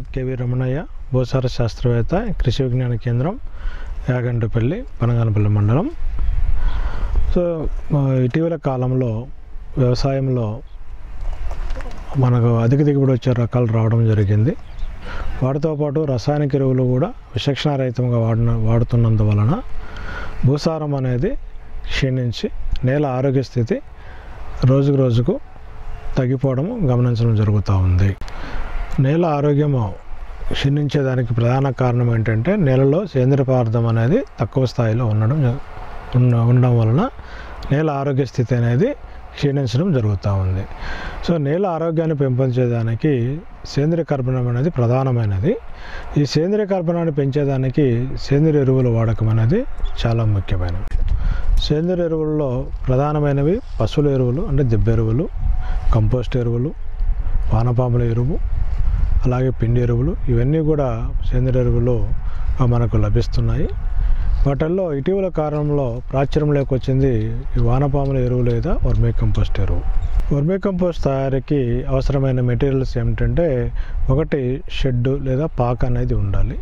KV Ramanaiah భూసార శాస్త్రవేత్త కృషి విజ్ఞాన కేంద్రం యాగంటిపల్లి పనగానపల్లి మండలం సో ఆ, ఇటీవల కాలంలో వ్యవసాయంలో మనకు అధిక దిగుబడి వచ్చే రకాలు రావడం జరిగింది వాటితో పాటు రసాయనిక ఎరువులు కూడా విచక్షణారహితంగా వాడిన వాడుతున్నందువలన భూసారం అనేది క్షీణించి నేల ఆరోగ్య స్థితి రోజుకు రోజుకు తగ్గిపోవడం గమనించడం జరుగుతూ ఉంది నేల ఆరోగ్యము క్షీణించేదానికి ప్రధాన కారణం ఏంటంటే నేలలో సేంద్రియ పదార్థం అనేది తక్కువ స్థాయిలో ఉండడం జ- ఉన్న ఉండడం వలన నేల ఆరోగ్య స్థితి అనేది క్షీణించడం జరుగుతూ ఉంది సో నేల ఆరోగ్యాన్ని పెంపొందేదానికి సేంద్రియ కర్బనం అనేది ప్రధానమైనది ఈ సేంద్రియ కర్బనాన్ని పెంచేదానికి సేంద్రియ ఎరువుల వాడకం అనేది చాలా ముఖ్యమైనది సేంద్రియ ఎరువుల్లో ప్రధానమైనవి పశువుల ఎరువులు అంటే దిబ్బ ఎరువులు కంపోస్ట్ ఎరువులు వానపాముల ఎరువు అలాగే పిండి ఎరువులు ఇవన్నీ కూడా సేంద్రియ ఎరువులు మనకు లభిస్తున్నాయి వాటిల్లో ఇటీవల కాలంలో ప్రాచుర్యంలోకి వచ్చింది ఈ వానపాముల ఎరువు లేదా వర్మీ కంపోస్ట్ ఎరువు వర్మీ కంపోస్ట్ తయారీకి అవసరమైన మెటీరియల్స్ ఏమిటంటే ఒకటి షెడ్ లేదా పాక అనేది ఉండాలి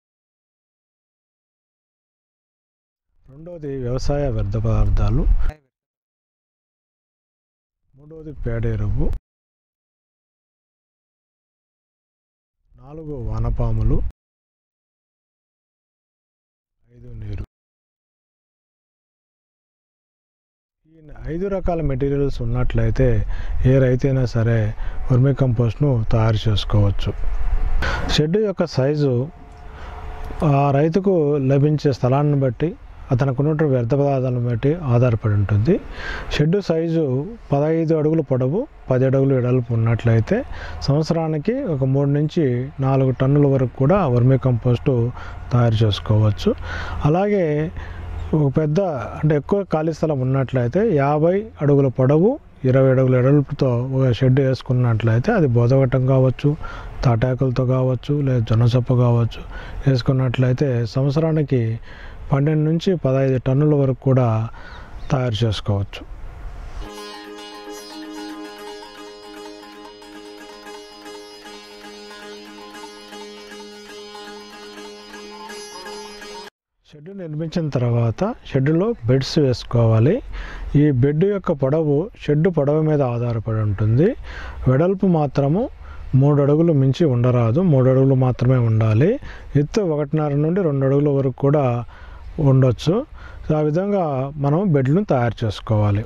రెండవది వ్యవసాయ వ్యర్థ పదార్థాలు మూడవది పేడ ఎరువు నాలుగు వానపాములు ఐదు నీరు ఈ ఐదు రకాల మెటీరియల్స్ ఉన్నట్లయితే ఏ రైతైనా సరే వర్మీ కంపోస్ట్ను తయారు చేసుకోవచ్చు షెడ్ యొక్క సైజు ఆ రైతుకు లభించే స్థలాన్ని బట్టి అతనికి ఉన్నటువంటి వ్యర్థ పదార్థాలను బట్టి ఆధారపడి ఉంటుంది షెడ్ సైజు పదహైదు అడుగులు పొడవు పది అడుగులు ఎడల్పు ఉన్నట్లయితే సంవత్సరానికి ఒక మూడు నుంచి నాలుగు టన్నుల వరకు కూడా వర్మీ కంపోస్టు తయారు చేసుకోవచ్చు అలాగే ఒక పెద్ద అంటే ఎక్కువ ఖాళీ స్థలం ఉన్నట్లయితే యాభై అడుగుల పొడవు ఇరవై అడుగుల ఎడల్పుతో ఒక షెడ్ వేసుకున్నట్లయితే అది బోధగట్టం కావచ్చు తాటాకులతో కావచ్చు లేదా జొన్న సొప్ప కావచ్చు వేసుకున్నట్లయితే సంవత్సరానికి పన్నెండు నుంచి పదహైదు టన్నుల వరకు కూడా తయారు చేసుకోవచ్చు షెడ్ నిర్మించిన తర్వాత షెడ్లో బెడ్స్ వేసుకోవాలి ఈ బెడ్ యొక్క పొడవు షెడ్ పొడవు మీద ఆధారపడి ఉంటుంది వెడల్పు మాత్రము మూడు అడుగులు మించి ఉండరాదు మూడు అడుగులు మాత్రమే ఉండాలి ఎత్తు ఒకటిన్నర నుండి రెండు అడుగుల వరకు కూడా ఉండొచ్చు సో ఆ విధంగా మనం బెడ్లను తయారు చేసుకోవాలి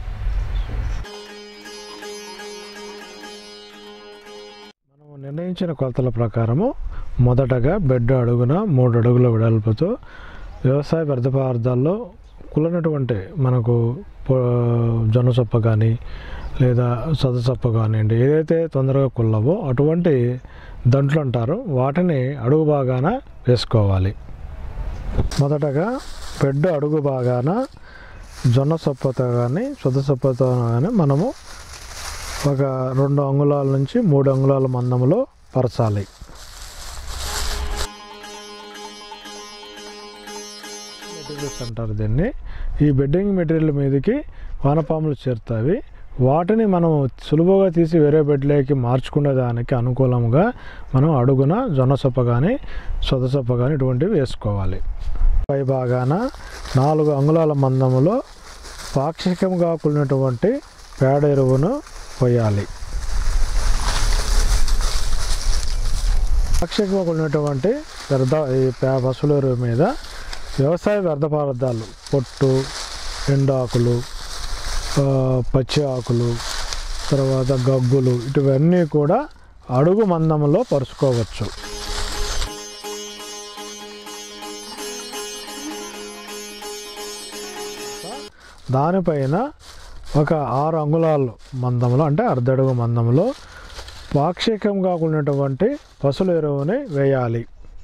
మనము నిర్ణయించిన కొలతల ప్రకారము మొదటగా బెడ్ అడుగున మూడు అడుగుల వెడల్పుతో వ్యవసాయ వ్యర్థ పదార్థాల్లో కులనటువంటి మనకు పొ- జొన్న సొప్ప కానీ లేదా సద సొప్ప కానివ్వండి ఏదైతే తొందరగా కుల్లవో అటువంటి దంట్లు అంటారు వాటిని అడుగు భాగాన వేసుకోవాలి మొదటగా బెడ్ అడుగు భాగాన జొన్న సొప్పతో కానీ సొద సొప్పతో కానీ మనము ఒక రెండు అంగుళాల నుంచి మూడు అంగుళాల మందంలో పరచాలి మెటీరియల్స్ అంటారు దీన్ని ఈ బెడ్డింగ్ మెటీరియల్ మీదకి వానపాములు చేరుతాయి వాటిని మనం సులువుగా తీసి వేరే బెడ్లోకి మార్చుకునే దానికి అనుకూలంగా మనం అడుగున జొన్న సొప్ప కానీ సొద సొప్ప కానీ ఇటువంటివి వేసుకోవాలి పై భాగాన నాలుగు అంగుళాల మందములో పాక్షికంగా కూడినటువంటి పేడ ఎరువును పోయాలి పాక్షికంగా కూడినటువంటి వ్యర్థ ఈ పే- పశువుల ఎరువు మీద వ్యవసాయ వ్యర్థ పదార్థాలు పొట్టు ఎండాకులు ఆ, పచ్చి ఆకులు తర్వాత గగ్గులు ఇటువన్నీ కూడా అడుగు మందంలో పరుచుకోవచ్చు దానిపైన ఒక ఆరు అంగుళాలు మందంలో అంటే అర్ధడుగు మందంలో పాక్షికంగా కూడినటువంటి పశువుల ఎరువుని వేయాలి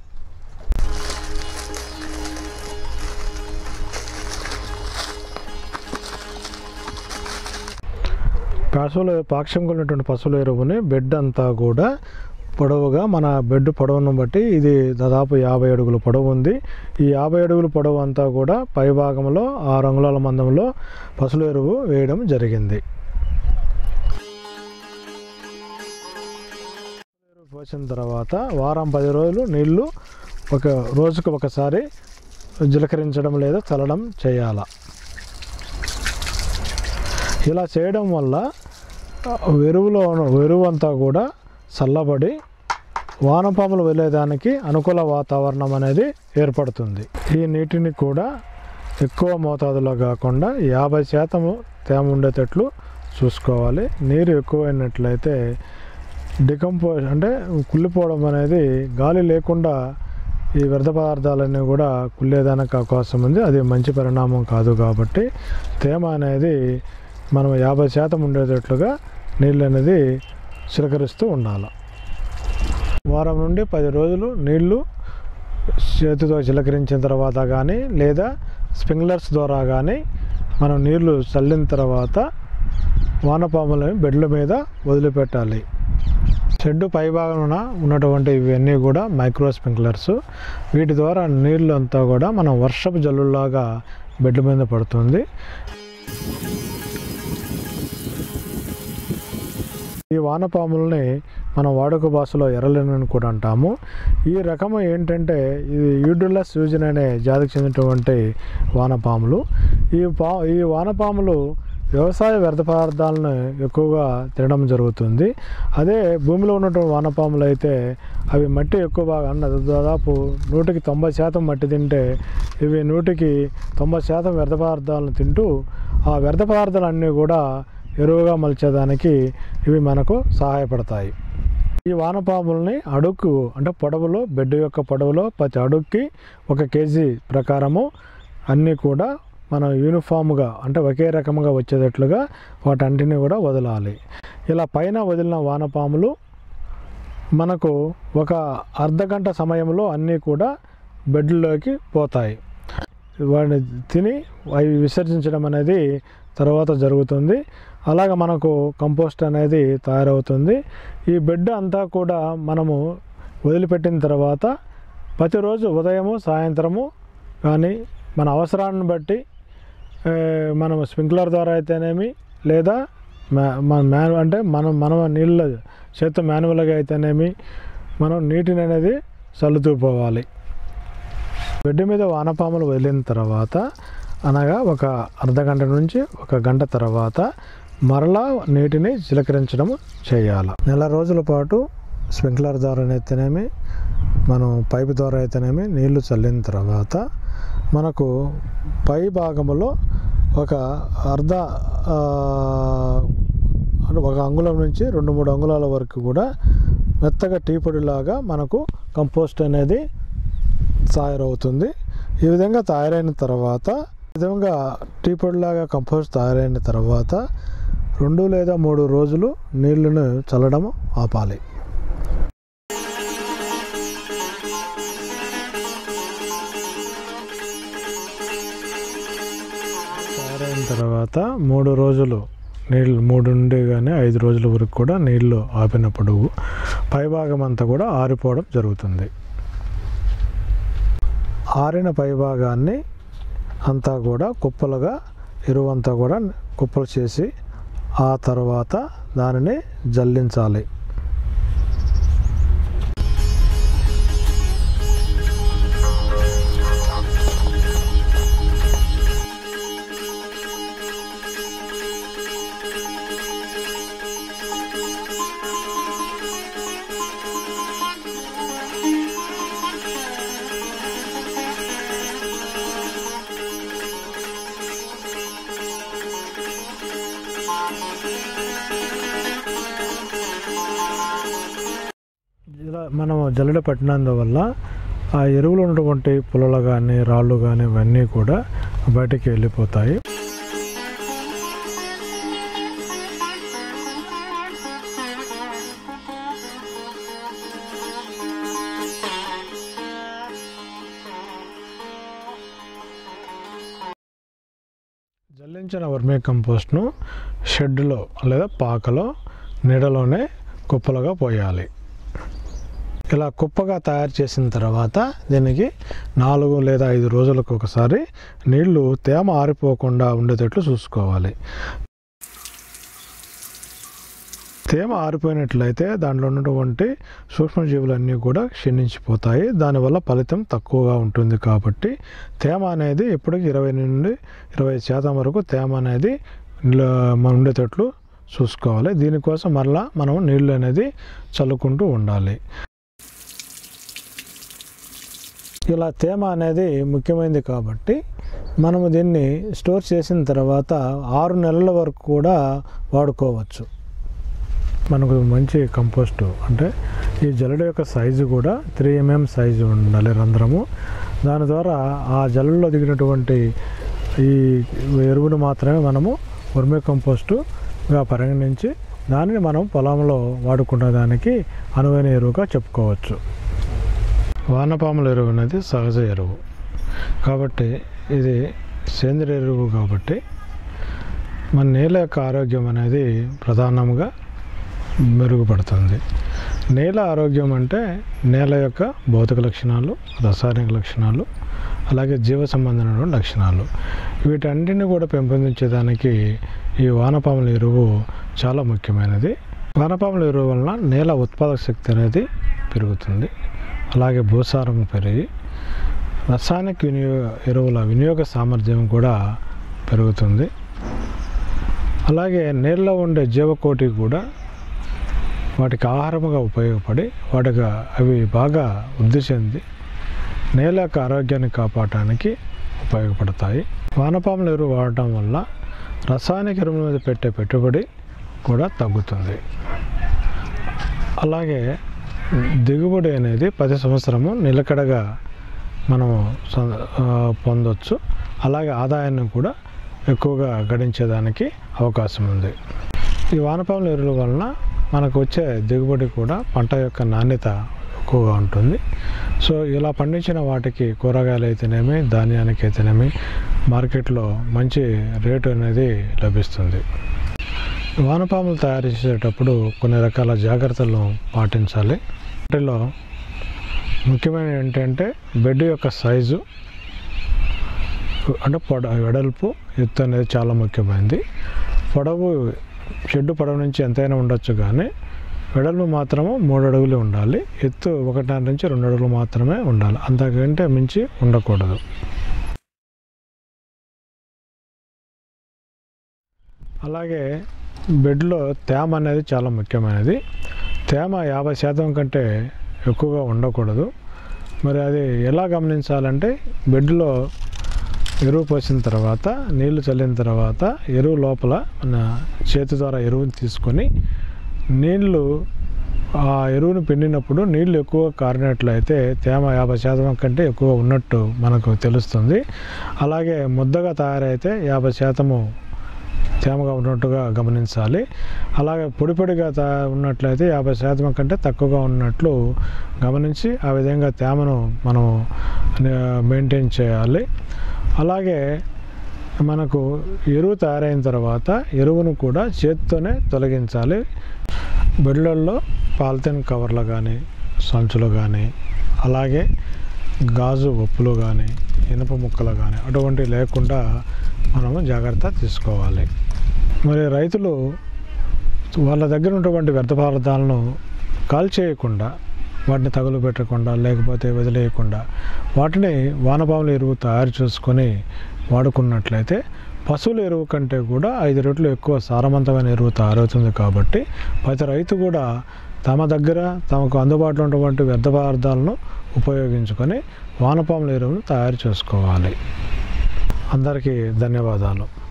పశువుల పాక్షంగా ఉన్నటువంటి పశువుల ఎరువుని బెడ్ అంతా కూడా పొడవుగా మన బెడ్ పొడవును బట్టి ఇది దాదాపు యాభై అడుగుల పొడవు ఉంది ఈ యాభై అడుగుల పొడవు అంతా కూడా పై భాగంలో ఆరు అంగుళాల మందంలో పశువుల ఎరువు వేయడం జరిగింది పోసిన తర్వాత వారం పది రోజులు నీళ్లు ఒక రోజుకు ఒకసారి జీలకరించడం లేదా చల్లడం చేయాల ఇలా చేయడం వల్ల ఎరువులో ఉన్న- ఎరువు అంతా కూడా చల్లబడి వానపాములు వెళ్ళేదానికి అనుకూల వాతావరణం అనేది ఏర్పడుతుంది ఈ నీటిని కూడా ఎక్కువ మోతాదులో కాకుండా యాభై శాతము తేమ ఉండేటట్లు చూసుకోవాలి నీరు ఎక్కువైనట్లయితే డికంపో అంటే కుళ్ళిపోవడం అనేది గాలి లేకుండా ఈ వ్యర్థ పదార్థాలన్నీ కూడా కుళ్ళేదానికి అవకాశం ఉంది అది మంచి పరిణామం కాదు కాబట్టి తేమ అనేది మనం యాభై శాతం ఉండేటట్లుగా నీళ్ళు అనేది చిలకరిస్తూ ఉండాలి వారం నుండి పది రోజులు నీళ్లు చేతితో చిలకరించిన తర్వాత కానీ లేదా స్ప్రింక్లర్స్ ద్వారా కానీ మనం నీళ్లు చల్లిన తర్వాత వానపాములని బెడ్ల మీద వదిలిపెట్టాలి షెడ్డు పైభాగమున ఉన్నటువంటి ఇవన్నీ కూడా మైక్రో స్ప్రింక్లర్స్ వీటి ద్వారా నీళ్ళు అంతా కూడా మనం వర్షపు జల్లులాగా బెడ్ మీద పడుతుంది ఈ వానపాములని మనం వాడుక భాషలో ఎర్రలేనని కూడా అంటాము ఈ రకము ఏంటంటే ఇది యూడ్యులస్ సూజన్ అనే జాతికి చెందినటువంటి వానపాములు ఈ పా ఈ వానపాములు వ్యవసాయ వ్యర్థ పదార్థాలను ఎక్కువగా తినడం జరుగుతుంది అదే భూమిలో ఉన్నటువంటి వానపాములు అయితే అవి మట్టి ఎక్కువ బాగా అన్న దాదాపు నూటికి తొంభై శాతం మట్టి తింటే ఇవి నూటికి తొంభై శాతం వ్యర్థ పదార్థాలను తింటూ ఆ వ్యర్థ పదార్థాలన్నీ కూడా ఎరువుగా మలిచేదానికి ఇవి మనకు సహాయపడతాయి ఈ వానపాములని అడుగు అంటే పొడవులో బెడ్ యొక్క పొడవులో ప్రతి అడుగుకి ఒక కేజీ ప్రకారము అన్నీ కూడా మనం యూనిఫామ్గా అంటే ఒకే రకంగా వచ్చేటట్లుగా వాటంటిని కూడా వదలాలి ఇలా పైన వదిలిన వానపాములు మనకు ఒక అర్ధ గంట సమయంలో అన్నీ కూడా బెడ్లోకి పోతాయి వాటిని తిని అవి విసర్జించడం అనేది తర్వాత జరుగుతుంది అలాగ మనకు కంపోస్ట్ అనేది తయారవుతుంది ఈ బెడ్ అంతా కూడా మనము వదిలిపెట్టిన తర్వాత ప్రతిరోజు ఉదయము సాయంత్రము కానీ మన అవసరాన్ని బట్టి ఏ, మనం స్ప్రింక్లర్ ద్వారా అయితేనేమి లేదా మ్యా- మన మ్యాను అంటే మనం మనం నీళ్ళ చేత్తో మాన్యువల్గా అయితేనేమి మనం నీటిని అనేది చల్లుతూ పోవాలి బెడ్ మీద వానపాములు వదిలిన తర్వాత అనగా ఒక అర్ధ గంట నుంచి ఒక గంట తర్వాత మరలా నీటిని చిలకరించడం చేయాలి నెల రోజుల పాటు స్ప్రింక్లర్ ద్వారా అయితేనేమి మనం పైపు ద్వారా అయితేనేమి నీళ్లు చల్లిన తర్వాత మనకు పై భాగంలో ఒక అర్ధ ఆ, అంటే ఒక అంగుళం నుంచి రెండు మూడు అంగుళాల వరకు కూడా మెత్తగా టీ పొడిలాగా మనకు కంపోస్ట్ అనేది తయారవుతుంది ఈ విధంగా తయారైన తర్వాత ఈ విధంగా టీ పొడిలాగా కంపోస్ట్ తయారైన తర్వాత రెండు లేదా మూడు రోజులు నీళ్లను చల్లడం ఆపాలి తయారైన తర్వాత మూడు రోజులు నీళ్ళు మూడు నుండి కానీ ఐదు రోజుల వరకు కూడా నీళ్లు ఆపినప్పుడు పైభాగం అంతా కూడా ఆరిపోవడం జరుగుతుంది ఆరిన పైభాగాన్ని అంతా కూడా కుప్పలుగా ఎరువంతా కూడా కుప్పలు చేసి ఆ తర్వాత దానిని జల్లించాలి ఇలా మనం జల్లెడ పట్టినందువల్ల ఆ ఎరువులు ఉన్నటువంటి పుల్లలు కానీ రాళ్ళు కానీ ఇవన్నీ కూడా బయటికి వెళ్ళిపోతాయి జల్లించిన వర్మీ కంపోస్ట్ను షెడ్లో లేదా పాకలో నీడలోనే కుప్పలుగా పోయాలి ఇలా కుప్పగా తయారు చేసిన తర్వాత దీనికి నాలుగు లేదా ఐదు రోజులకు ఒకసారి నీళ్లు తేమ ఆరిపోకుండా ఉండేటట్లు చూసుకోవాలి తేమ ఆరిపోయినట్లయితే దాంట్లో ఉన్నటువంటి సూక్ష్మజీవులన్నీ కూడా క్షీణించిపోతాయి దానివల్ల ఫలితం తక్కువగా ఉంటుంది కాబట్టి తేమ అనేది ఎప్పటికీ ఇరవై నుండి ఇరవై శాతం వరకు తేమ అనేది నిల- మన ఉండేటట్లు చూసుకోవాలి దీనికోసం మరలా మనం నీళ్ళు అనేది చల్లుకుంటూ ఉండాలి ఇలా తేమ అనేది ముఖ్యమైనది కాబట్టి మనము దీన్ని స్టోర్ చేసిన తర్వాత ఆరు నెలల వరకు కూడా వాడుకోవచ్చు మనకు మంచి కంపోస్ట్ అంటే ఈ జల్లెడ యొక్క సైజు కూడా త్రీ ఎంఎం సైజు ఉండాలి రంధ్రము దాని ద్వారా ఆ జల్లులో దిగినటువంటి ఈ ఎరువును మాత్రమే మనము వర్మి కంపోస్టుగా పరిగణించి దానిని మనం పొలంలో వాడుకునే దానికి అనువైన ఎరువుగా చెప్పుకోవచ్చు వానపాముల ఎరువు అనేది సహజ ఎరువు కాబట్టి ఇది సేంద్రియ ఎరువు కాబట్టి మన నేల యొక్క ఆరోగ్యం అనేది ప్రధానంగా మెరుగుపడుతుంది నేల ఆరోగ్యం అంటే నేల యొక్క భౌతిక లక్షణాలు రసాయనిక లక్షణాలు అలాగే జీవ సంబంధమైన లక్షణాలు వీటన్నిటిని కూడా పెంపొందించేదానికి ఈ వానపాముల ఎరువు చాలా ముఖ్యమైనది వానపాముల ఎరువు వలన నేల ఉత్పాదక శక్తి అనేది పెరుగుతుంది అలాగే భూసారం పెరిగి రసాయనిక వినియోగ ఎరువుల వినియోగ సామర్థ్యం కూడా పెరుగుతుంది అలాగే నీళ్ళలో ఉండే జీవకోటి కూడా వాటికి ఆహారముగా ఉపయోగపడి వాటికి అవి బాగా వృద్ధి చెంది నేల యొక్క ఆరోగ్యాన్ని కాపాడటానికి ఉపయోగపడతాయి వానపాముల ఎరువు వాడటం వల్ల రసాయనిక ఎరువుల మీద పెట్టే పెట్టుబడి కూడా తగ్గుతుంది అలాగే దిగుబడి అనేది ప్రతి సంవత్సరము నిలకడగా మనము సొ- ఆ, పొందొచ్చు అలాగే ఆదాయాన్ని కూడా ఎక్కువగా గడించేదానికి అవకాశం ఉంది ఈ వానపాముల ఎరువుల వలన మనకు వచ్చే దిగుబడి కూడా పంట యొక్క నాణ్యత ఎక్కువగా ఉంటుంది సో ఇలా పండించిన వాటికి కూరగాయలు అయితేనేమి ధాన్యానికి అయితేనేమి మార్కెట్లో మంచి రేటు అనేది లభిస్తుంది వానపాములు తయారు చేసేటప్పుడు కొన్ని రకాల జాగ్రత్తలను పాటించాలి వాటిలో ముఖ్యమైన ఏంటంటే బెడ్ యొక్క సైజు అంటే పొడ వెడల్పు ఎత్తు అనేది చాలా ముఖ్యమైనది పొడవు షెడ్డు పొడవు నుంచి ఎంతైనా ఉండొచ్చు కానీ వెడల్పు మాత్రము మూడు అడుగులు ఉండాలి ఎత్తు ఒకటిన్నర నుంచి రెండు అడుగులు మాత్రమే ఉండాలి అంతకంటే మించి ఉండకూడదు అలాగే బెడ్లో తేమ అనేది చాలా ముఖ్యమైనది తేమ యాభై శాతం కంటే ఎక్కువగా ఉండకూడదు మరి అది ఎలా గమనించాలంటే బెడ్లో ఎరువు పోసిన తర్వాత నీళ్లు చల్లిన తర్వాత ఎరువు లోపల మన చేతి ద్వారా ఎరువుని తీసుకొని నీళ్లు ఆ ఎరువును పిండినప్పుడు నీళ్లు ఎక్కువ కారినట్లయితే తేమ యాభై శాతం కంటే ఎక్కువ ఉన్నట్టు మనకు తెలుస్తుంది అలాగే ముద్దగా తయారైతే యాభై శాతము తేమగా ఉన్నట్టుగా గమనించాలి అలాగే పొడి పొడిగా తా ఉన్నట్లయితే యాభై శాతం కంటే తక్కువగా ఉన్నట్లు గమనించి ఆ విధంగా తేమను మనం మెయింటైన్ చేయాలి అలాగే మనకు ఎరువు తయారైన తర్వాత ఎరువును కూడా చేతితోనే తొలగించాలి బెడ్లల్లో పాలిథిన్ కవర్లు కానీ సంచులు కానీ అలాగే గాజు ఉప్పులు కానీ ఇనుప ముక్కలు కానీ అటువంటివి లేకుండా మనము జాగ్రత్త తీసుకోవాలి మరి రైతులు వాళ్ళ దగ్గర ఉన్నటువంటి వ్యర్థ పదార్థాలను కాల్చేయకుండా వాటిని తగులు పెట్టకుండా లేకపోతే వదిలేయకుండా వాటిని వానపాముల ఎరువు తయారు చేసుకొని వాడుకున్నట్లయితే పశువుల ఎరువు కంటే కూడా ఐదు రెట్లు ఎక్కువ సారవంతమైన ఎరువు తయారవుతుంది కాబట్టి ప్రతి రైతు కూడా తమ దగ్గర తమకు అందుబాటులో ఉన్నటువంటి వ్యర్థ పదార్థాలను ఉపయోగించుకొని వానపాముల ఎరువును తయారు చేసుకోవాలి అందరికీ ధన్యవాదాలు